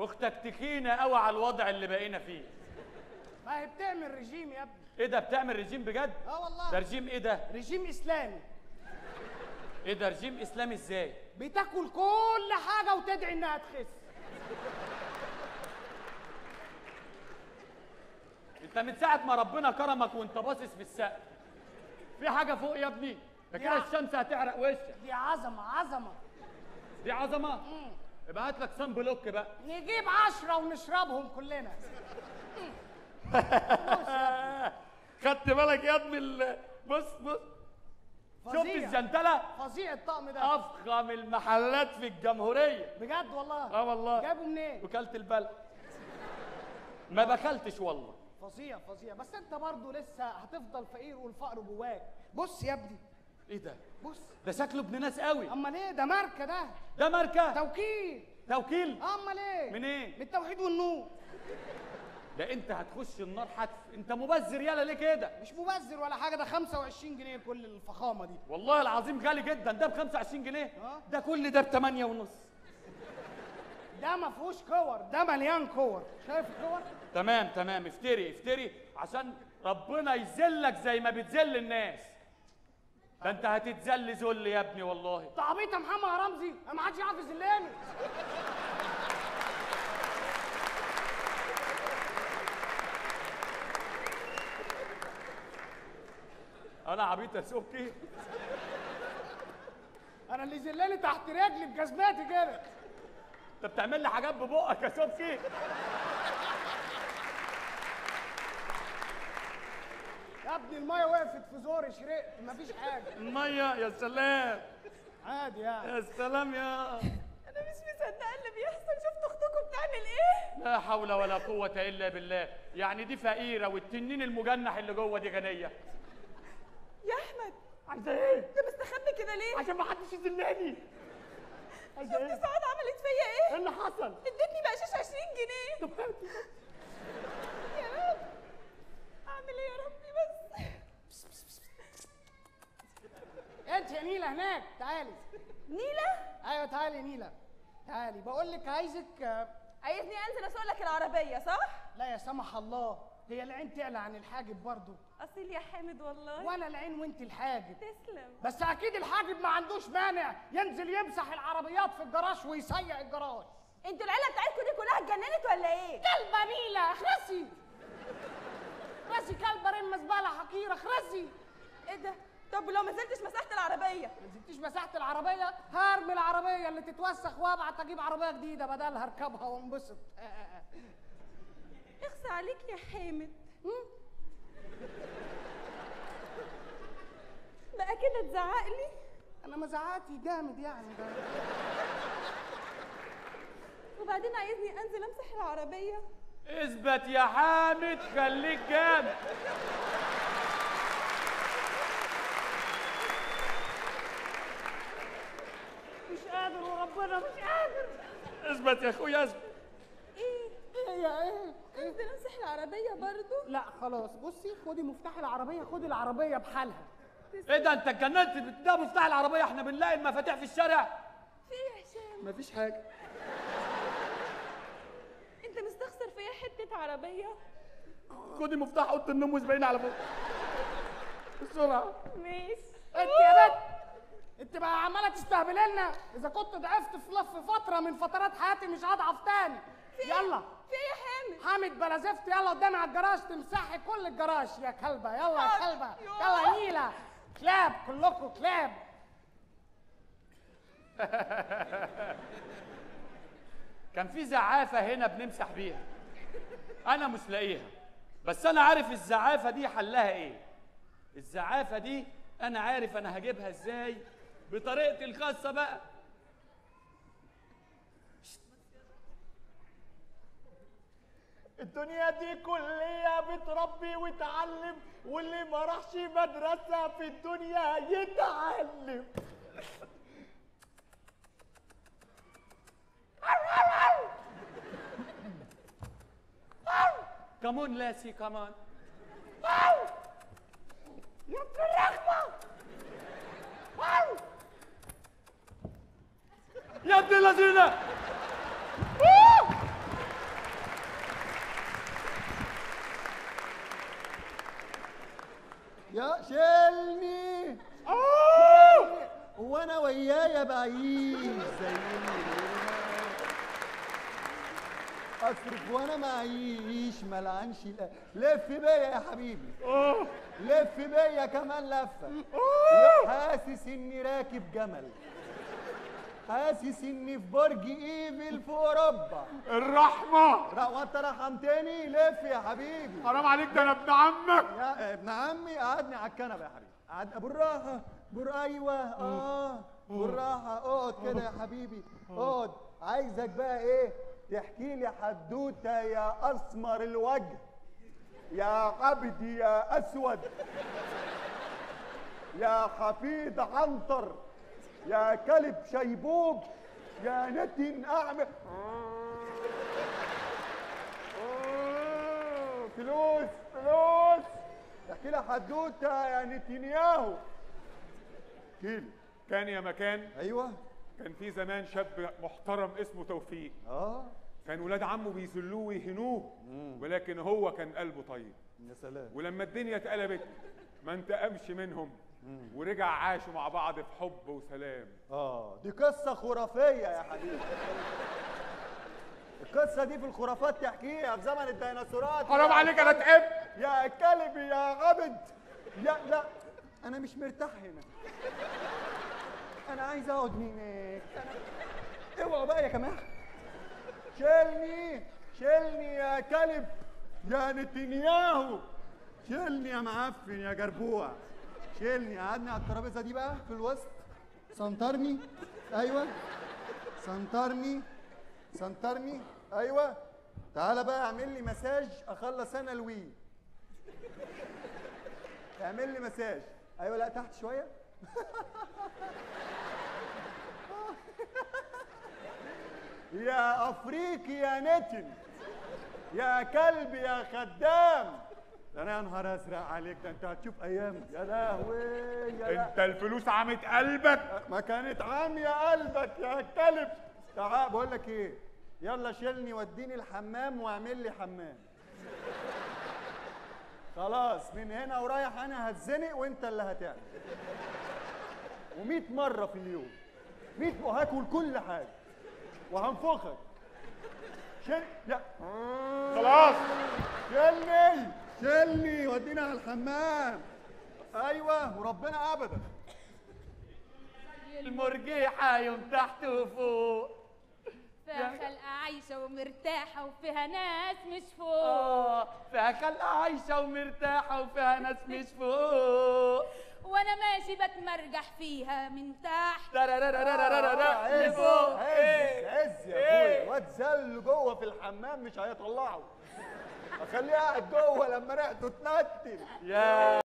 اختك تخينه قوي على الوضع اللي بقينا فيه ما هي بتعمل رجيم يا ابني ايه ده بتعمل رجيم بجد اه ده والله رجيم ايه ده رجيم اسلامي ايه ده رجيم اسلامي ازاي بتاكل كل حاجه وتدعي انها تخس انت من ساعه ما ربنا كرمك وانت باصص في السقف في حاجه فوق يا ابني ده كده يا- الشمس هتحرق وشك دي عظمه عظمه دي عظمه يبقى هات لك صن بلوك بقى نجيب عشرة ونشربهم كلنا خدت بالك يا ابني ال- بص بص شفت فظيع الجنتله فظيع الطقم ده افخم المحلات في الجمهوريه بجد والله اه والله جابوا منين وكلت البلد ما بكلتش والله فظيع فظيع بس انت برضه لسه هتفضل فقير والفقر جواك بص يا ابني ايه ده بص ده شكله ابن ناس قوي امال ايه ده ماركه ده ده ماركه توكيل توكيل امال ايه من ايه من التوحيد والنور ده انت هتخش النار حتف انت مبذر يالا ليه كده مش مبذر ولا حاجه ده 25 جنيه كل الفخامه دي والله العظيم غالي جدا ده ب 25 جنيه اه. ده كل ده ب 8 ونص ده ما فيهوش كور ده مليان كور شايف الكور تمام تمام افتري افتري عشان ربنا يذلك زي ما بتذل الناس ده انت هتتذل ذل يا ابني والله انت عبيط يا محمد يا رمزي انا ما حدش يعرف يذلني انا عبيط يا سوكي انا اللي يذلني تحت رجلي بجزماتي كده انت بتعمل لي حاجات ببقك يا سوكي يا ابني المايه وقفت في زوري شرقت مفيش حاجه الميه يا سلام عادي يعني يا سلام يا انا مش مصدقه اللي بيحصل شفت اختكم بتعمل ايه لا حول ولا قوة إلا بالله يعني دي فقيرة والتنين المجنح اللي جوه دي غنية يا احمد عايزة إيه؟ انت مستخبي كده ليه عشان ما حدش يذلني عايزة شفت إيه؟ سعاد عملت فيا إيه ايه اللي حصل؟ ادتني بقشيش 20 جنيه طب هاتي. يا رب اعمل ايه يا ربي بس انت يا نيله هناك تعالي نيله ايوه تعالي يا نيله تعالي بقول لك عايزك آه، عايزني انزل اسوق لك العربيه صح لا يا سمح الله هي العين تعلى عن الحاجب برضه اصيل يا حامد والله ولا العين وانت الحاجب تسلم بس اكيد الحاجب ما عندوش مانع ينزل يمسح العربيات في الجراج ويسيق الجراج انتوا العيله بتاعتكم دي كلها اتجننت ولا ايه كلبه نيله اخرسي اخرسي كلبه رمه زباله حقيره اخرسي ايه ده طب لو ما نزلتش مسحت العربيه ما نزلتيش مساحه العربيه هرمي العربيه اللي تتوسخ وابعت اجيب عربيه جديده بدلها اركبها وانبسط آه، آه، آه. اخصى عليك يا حامد بقى كده تزعق لي انا مزعاتي جامد يعني ده وبعدين عايزني انزل امسح العربيه اثبت يا حامد خليك جامد مش قادر وربنا مش قادر اثبت يا اخويا اثبت ايه ايه يا ايه انزل امسح العربيه برضو لا خلاص بصي خدي مفتاح العربيه خدي العربيه بحالها ايه ده انت اتجننت ده مفتاح العربيه احنا بنلاقي المفاتيح في الشارع في ايه يا هشام مفيش حاجه انت مستخسر فيا حته عربيه خدي مفتاح اوضه النوم واسبقيني على فوق بسرعه ماشي انت يا بنت انت بقى عماله تستهبلي لنا اذا كنت ضعفت في لف فتره من فترات حياتي مش هضعف تاني يلا في ايه يا حامد حامد بلا زفت يلا قدامي على الجراج تمسحي كل الجراج يا كلبه يلا يا حاضر. كلبه يوه. يلا يا نيله كلاب كلكم كلاب كان في زعافه هنا بنمسح بيها انا مش لاقيها بس انا عارف الزعافه دي حلها ايه الزعافه دي انا عارف انا هجيبها ازاي بطريقتي الخاصه بقى الدنيا دي كلية بتربي وتعلم واللي ما راحش مدرسة في الدنيا يتعلم كمون لاسي كمان يا ابن الرخمه يا ابن الذين اصرف وانا معيش ملعنش لا لف بيا يا حبيبي لف بيا كمان لفه حاسس اني راكب جمل حاسس اني في برج ايفل في اوروبا الرحمه لا وانت رحمتني لف يا حبيبي حرام عليك ده انا ابن عمك يا ابن عمي قعدني على الكنبه يا حبيبي قعد بالراحه بر ايوه اه بالراحه اقعد كده يا حبيبي اقعد عايزك بقى ايه تحكي لي حدوته يا اسمر الوجه يا عبد يا اسود يا حفيد عنتر يا كلب شيبوب يا نتن اعمى آه، فلوس فلوس تحكي لي حدوته يا نتنياهو احكي كان يا مكان ايوه كان في زمان شاب محترم اسمه توفيق اه كان ولاد عمه بيذلوه ويهنوه ولكن هو كان قلبه طيب يا سلام ولما الدنيا اتقلبت ما انتقمش منهم ورجع عاشوا مع بعض في حب وسلام اه دي قصة خرافية يا حبيبي القصة دي في الخرافات تحكيها في زمن الديناصورات حرام يا عليك انا كلب. تعبت يا كلب يا عبد يا لا انا مش مرتاح هنا انا عايز اقعد هناك أنا... اوعوا بقى يا جماعه شيلني شيلني يا كلب يا نتنياهو شيلني يا معفن يا جربوع شيلني قعدني على الترابيزه دي بقى في الوسط سنترني ايوه سنترني سنترني ايوه تعالى بقى اعمل لي مساج اخلص انا الوي اعمل لي مساج ايوه لا تحت شويه يا افريقي يا نتن يا كلب يا خدام ده انا يا نهار ازرق عليك ده انت هتشوف ايام يا لهوي يا لا انت الفلوس عمت قلبك ما كانت عامية قلبك يا كلب تعال بقول لك ايه يلا شيلني وديني الحمام واعمل لي حمام خلاص من هنا ورايح انا هتزنق وانت اللي هتعمل و100 مرة في اليوم 100 وهاكل كل حاجة وهنفخك شيل يا خلاص شيلني شيلني ودينا على الحمام ايوه وربنا ابدا المرجيحه يوم تحت وفوق فيها خلقة عايشة ومرتاحة وفيها ناس مش فوق اه فيها خلقه عايشه ومرتاحه وفيها ناس مش فوق وانا ماشي بتمرجح فيها من تحت ترارارارارارارا عز لفوق عز ايه عز يا إيه؟ اخويا واد زل جوه في الحمام مش هيطلعه اخليه قاعد جوه لما ريحته تنتن يا